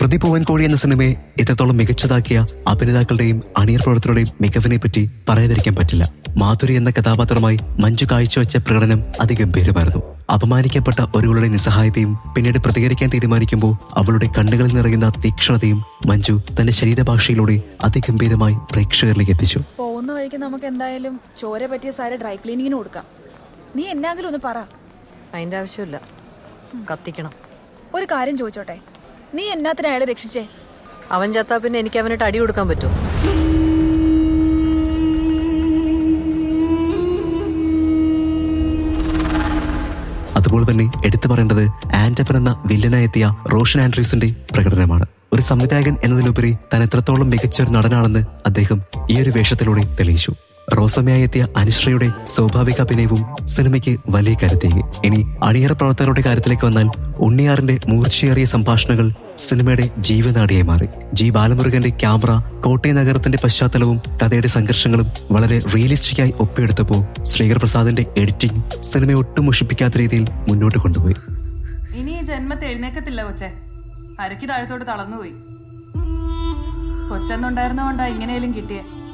പ്രതിഭുവൻകോഴി എന്ന സിനിമയെ ഇത്രത്തോളം മികച്ചതാക്കിയ അഭിനേതാക്കളുടെയും അണിയർ പ്രവർത്തകരുടെയും മികവിനെ പറ്റി പറയാതിരിക്കാൻ പറ്റില്ല മാധുരി എന്ന കഥാപാത്രമായി മഞ്ജു കാഴ്ചവെച്ച പ്രകടനം അതിഗംഭീരമായിരുന്നു അപമാനിക്കപ്പെട്ട ഒരുവളുടെ നിസ്സഹായതയും പിന്നീട് പ്രതികരിക്കാൻ തീരുമാനിക്കുമ്പോൾ അവളുടെ കണ്ണുകളിൽ നിറയുന്ന തീക്ഷ്ണതയും മഞ്ജു തന്റെ ശരീരഭാഷയിലൂടെ അതിഗംഭീരമായി പ്രേക്ഷകരിലേക്ക് എത്തിച്ചു പോകുന്ന വഴിക്ക് നമുക്ക് എന്തായാലും ചോര പറ്റിയ സാരി ഡ്രൈ ക്ലീനിങ്ങിന് കൊടുക്കാം നീ എന്നാങ്കിലും ഒന്ന് പറ അതിന്റെ ആവശ്യമില്ല കത്തിക്കണം ഒരു കാര്യം ചോദിച്ചോട്ടെ നീ എന്നാത്തിനാ അയാളെ രക്ഷിച്ചേ അവൻ ചത്താ പിന്നെ എനിക്ക് അവനിട്ട് അടി കൊടുക്കാൻ പറ്റുമോ അതുപോലെ തന്നെ എടുത്തു പറയേണ്ടത് ആന്റപ്പൻ എന്ന വില്ലനായെത്തിയ റോഷൻ ആൻഡ്രീസിന്റെ പ്രകടനമാണ് ഒരു സംവിധായകൻ എന്നതിലുപരി താൻ എത്രത്തോളം മികച്ച ഒരു നടനാണെന്ന് അദ്ദേഹം ഈ ഒരു വേഷത്തിലൂടെ തെളിയിച്ചു റോസമ്മയായി എത്തിയ അനുശ്രയുടെ സ്വാഭാവിക അഭിനയവും സിനിമയ്ക്ക് വലിയ കരുത്തേകി ഇനി അണിയറ പ്രവർത്തകരുടെ കാര്യത്തിലേക്ക് വന്നാൽ ഉണ്ണിയാറിന്റെ മൂർച്ചയേറിയ സംഭാഷണങ്ങൾ സിനിമയുടെ ജീവനാടിയായി മാറി ജി ബാലമുരുകന്റെ ക്യാമറ കോട്ടയം നഗരത്തിന്റെ പശ്ചാത്തലവും കഥയുടെ സംഘർഷങ്ങളും വളരെ റിയലിസ്റ്റിക്കായി ഒപ്പിയെടുത്തപ്പോൾ ശ്രീകർ പ്രസാദിന്റെ എഡിറ്റിംഗ് സിനിമയെ ഒട്ടും മുഷിപ്പിക്കാത്ത രീതിയിൽ മുന്നോട്ട് കൊണ്ടുപോയി ഇനി ഈ ജന്മത്തെ എഴുന്നേക്കത്തില്ല കൊച്ചെ അരക്ക് താഴത്തോട്ട് തളർന്നുപോയി കൊച്ചെന്നുണ്ടായിരുന്നോണ്ടാ ഇങ്ങനെയും കിട്ടിയേ